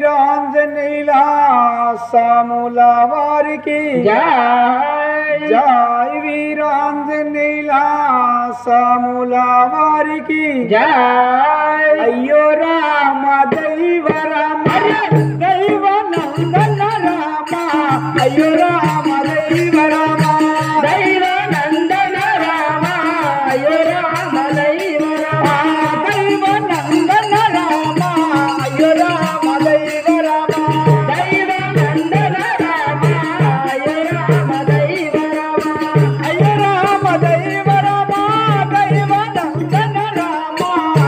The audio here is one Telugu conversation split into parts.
వీరాంజనేయుల సాముల వారికి జై జై వీరాంజనేయుల సాముల వారికి జై అయ్యో రామ దైవ రామ దైవ నందన రామ అయ్యో రామ దైవ రామ దైవ నందన రామ అయ్యో రామ దైవ రామ దైవ నందన రామ అయ్యో రామ దైవ రామ దైవ నందన రామ అయ్యో రామ దైవ రామ అయ్యో రామ దైవ రామ దైవ నందన రామ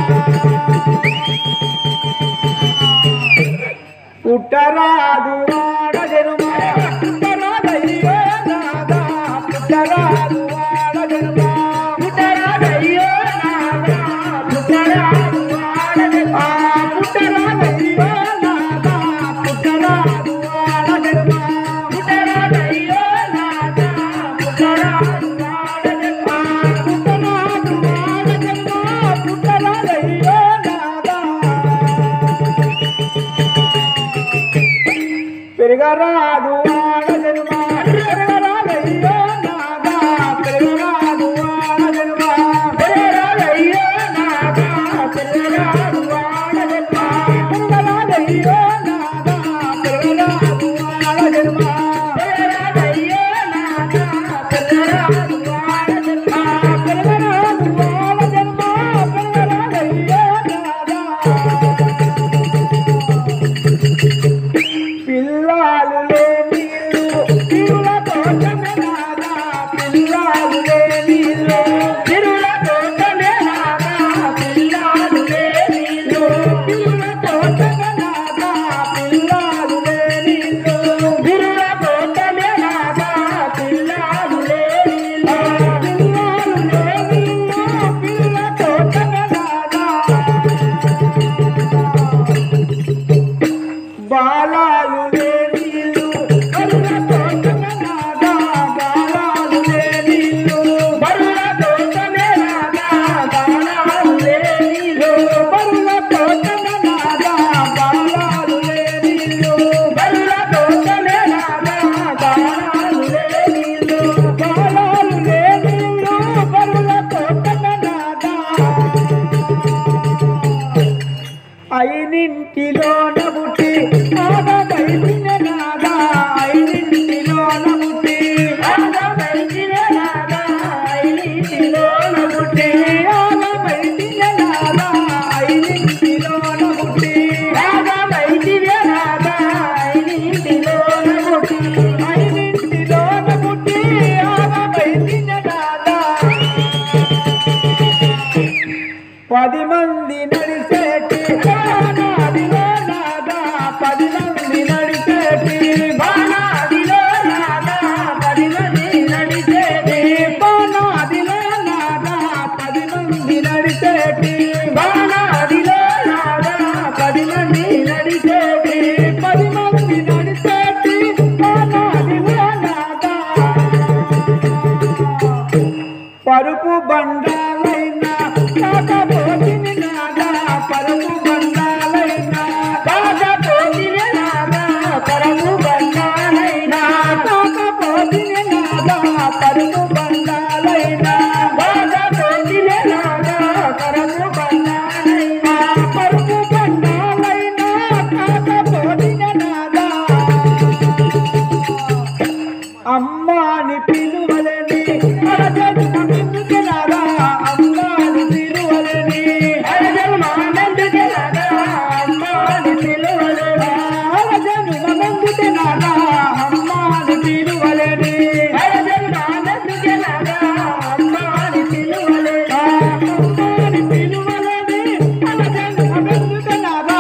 పుట్టరాదు వాడ జనుమ పుట్టరాదయ్యో నాదా పుట్టరాదు వాడ జనుమ పుట్టరాదయ్యో నాదా పుట్టరాదు వాడని ఆ పుట్టరాదయ్యో నాదా పుట్టరాదు వాడ జనుమ పుట్టరాదయ్యో నాదా పుట్టరాదు వాడని ఆ పుట్టరాదు వాడ జనుమ పుట్టరాదయ్యో నాదా పెరగరాదు వాడ జనుమ పెరగరాదయ్యో నాదా పెరగరాదు వాడ జనుమ పుట్టరాదయ్యో నాదా పుట్టరాదు వాడని పెరగరాదయ్యో నాదా పెరగరాదు వాడ జనుమ పుట్టరాదయ్యో నాదా పుట్టరాదు వాడని పెరగరాదు వాడ జనుమ పెరగరాదయ్యో నాదా పిల్లాలు లేని ఇల్లు తిరుల తోటమే నాదా పిల్లాలు లేని ఇల్లు తిరుల తోటమే నాదా పిల్లాలు లేనిలు తిరుల తోటమే నాదా పిల్లాలు లేని ఇల్లు తిరుల తోటమే నాదా పిల్లాలు లేనిలు పిల్లాలు లేని ఇల్లు పిల్ల తోటమే నాదా బాలాలు లేని ఇల్లు కరుణ తోటమే నాదా బాలాలు లేని ఇల్లు బరుల తోటమే నాదా బాణాలు లేనిలు బరుల తోటమే నాదా బాలాలు లేని ఇల్లు బరుల తోటమే నాదా బాణాలు లేనిలు బాలాలు లేని ఇల్లు బరుల తోటమే నాదా అయినింటిలోన పుట్టి ఆడ బయటిన నాదా అయినింటిలోన పుట్టి ఆడ బయటినే నాదా ఐనిటిలోన పుట్టి ఆడ బయటిన నాదా అయినింటిలోన పుట్టి ఆడ బయటినే నాదా ఐనిటిలోన పుట్టి అయినింటిలోన పుట్టి ఆడ బయటిన నాదా పది మంది నడిచేటి బాణాదిలో నాదా పది మంది నడిచేటి బాణాదిలో నాదా పది మంది నడిచేది బాణాదిలో నాదా పది మంది నడిచేటి బాణాదిలో నాదా పది మంది నడిచేది పది మంది నడిచేటి బాణాదిలో నాదా పరుపు బండాలైనా కాకపోతిని నాదా పరుపు బండాలైనా బాగా పోతిన నాదా పరము బండాలైనా కాకపోతిని నాదా పరుపు బండాలైనా బాగా పోతిన నాదా పరము బండాలైనా పరుపు బండాలైనా కాకపోతిని నాదా అమ్మాని పిలువలని అరజన్మకెందుకు నాదా అమ్మాని పిలువలని అరజన్మానందుకే నాదా అమ్మాని పిలువలేదా అరజన్మకెందుకు నాదా అమ్మాని పిలువలని అరజన్మానందుకే నాదా అమ్మాని పిలువలేదా అమ్మాని పిలువలని అరజన్మకెందుకు నాదా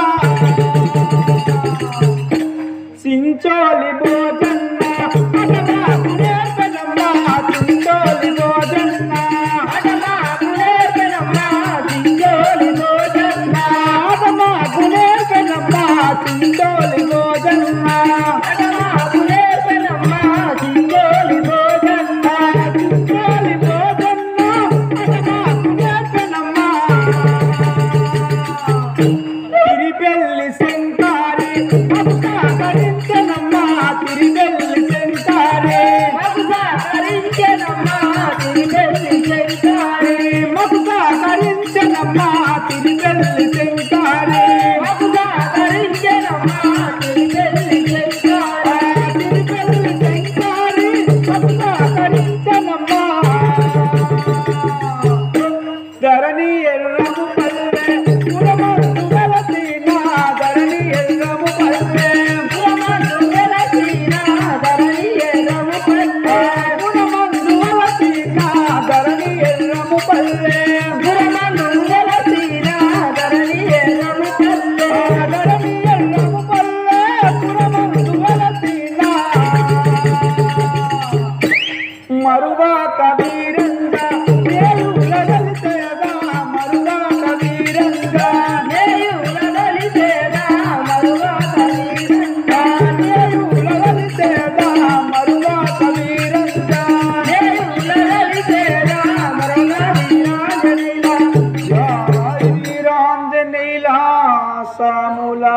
సించోలి భోజన్న అడగాకు నేర్పనమ్మ సించోలి భోజన్న అడమాకు లేపెనమ్మా సింగోలి భోజన్న అడగాకు నేర్పనమ్మ సించోలి భోజన్న అడమాకు లేపెనమ్మా సింగోలి భోజన్న సించోలి భోజన్న అడగాకు నేర్పనమ్మ తిరిపెల్లి శంకారి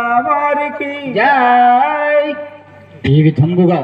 వారికి జై ఈ విధంగా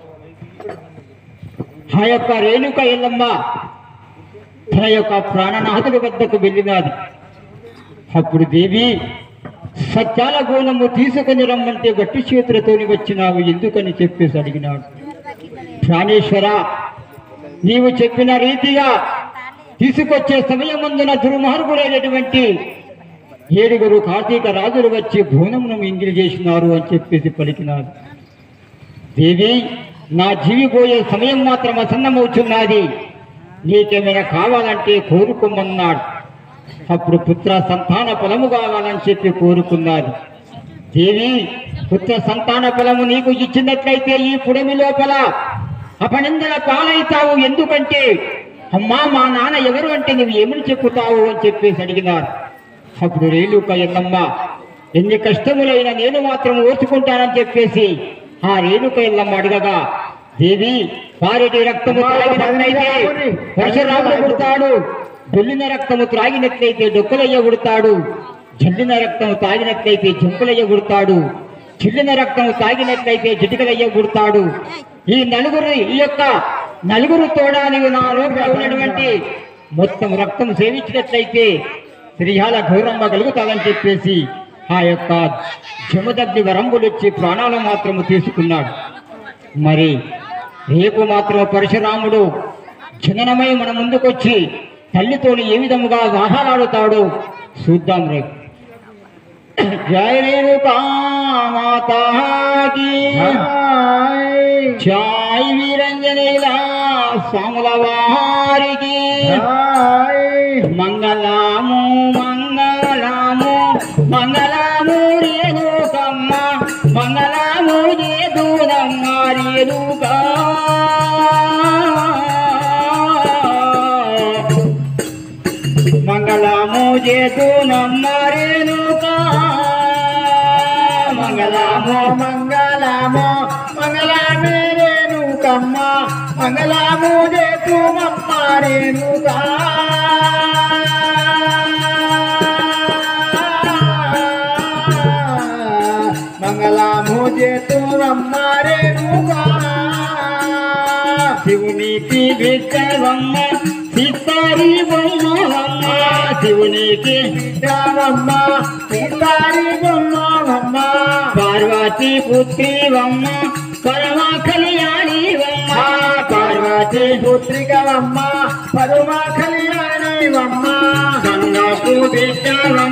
ఆ యొక్క రేణుక ఎల్లమ్మ తన యొక్క ప్రాణనాథుడి వద్దకు వెళ్ళినాది అప్పుడు దేవి సత్యాల గోళము తీసుకొని రమ్మంటే గట్టి చేతులతోని వచ్చినావు ఎందుకని చెప్పేసి అడిగినాడు ప్రాణేశ్వర నీవు చెప్పిన రీతిగా తీసుకొచ్చే సమయమందున దుర్మార్గుడైనటువంటి ఏడుగురు కార్తీక రాజులు వచ్చి భువనమును ఇంగిలి చేసినారు అని చెప్పేసి పలికినారు దేవి నా జీవిపోయే సమయం మాత్రం అసన్నమవుతున్నది నీకేమైనా కావాలంటే కోరుకోమన్నాడు అప్పుడు పుత్ర సంతాన ఫలము కావాలని చెప్పి కోరుకున్నది దేవి పుత్ర సంతాన ఫలము నీకు ఇచ్చినట్లయితే ఈ పుడమి లోపల అపనిందల పాలైతావు ఎందుకంటే అమ్మా మా నాన్న ఎవరు అంటే నువ్వు ఏమని చెప్పుతావు అని చెప్పేసి అడిగినారు అప్పుడు రేణుక ఎల్లమ్మ ఎన్ని కష్టములైనా నేను మాత్రం ఓర్చుకుంటానని చెప్పేసి ఆ రేణుక ఎల్లమ్మ అడగగా దేవి పారెటి రక్తము త్రాగినట్లయితే పరశురాముడు పుడతాడు దొల్లిన రక్తము త్రాగినట్లయితే డొక్కలయ్య పుడతాడు జల్లిన రక్తము తాగినట్లయితే జంపులయ్య పుడతాడు చిల్లిన రక్తము తాగినట్లయితే జటికలయ్య పుడతాడు ఈ నలుగురు ఈ యొక్క నలుగురు తోడా నీవు నా లోపల ఉన్నటువంటి మొత్తం రక్తం సేవించినట్లయితే శ్రీహాల గౌరమ్మ కలుగుతాదని చెప్పేసి ఆ యొక్క జమదగ్ని వరంబులు వచ్చి ప్రాణాలు మాత్రము తీసుకున్నాడు మరి రేపు మాత్రం పరశురాముడు జననమై మన ముందుకొచ్చి తల్లితోని ఏ విధముగా వాహనాడుతాడో చూద్దాం రేపు జయ రేణుకా మాతాకి జై వీరంజనేలా స్వాముల వారికి మంగళము మంగళము మంగళము రేణుకమ్మ మంగళము రేదునమ్మ రేణుకా మంగళము చేతునమ్మ రేణుకా మంగళము మంగళము మంగళమే రేణుకమ్మ మంగళము చేతుమమ్మ రేణుకా మంగళము చేతుమమ్మ రేణుకా శివునికి విగ్రహమ్మ సితారి బొమ్మమ్మ శివునికి రామమ్మ సీతారి బొమ్మమ్మ పార్వతి పుత్రివమ్మ పరమ కళ్యాణివమ్మ పార్వతి పుత్రికవమ్మ పరమ కళ్యాణివమ్మ గంగకు విగ్రహమ్మ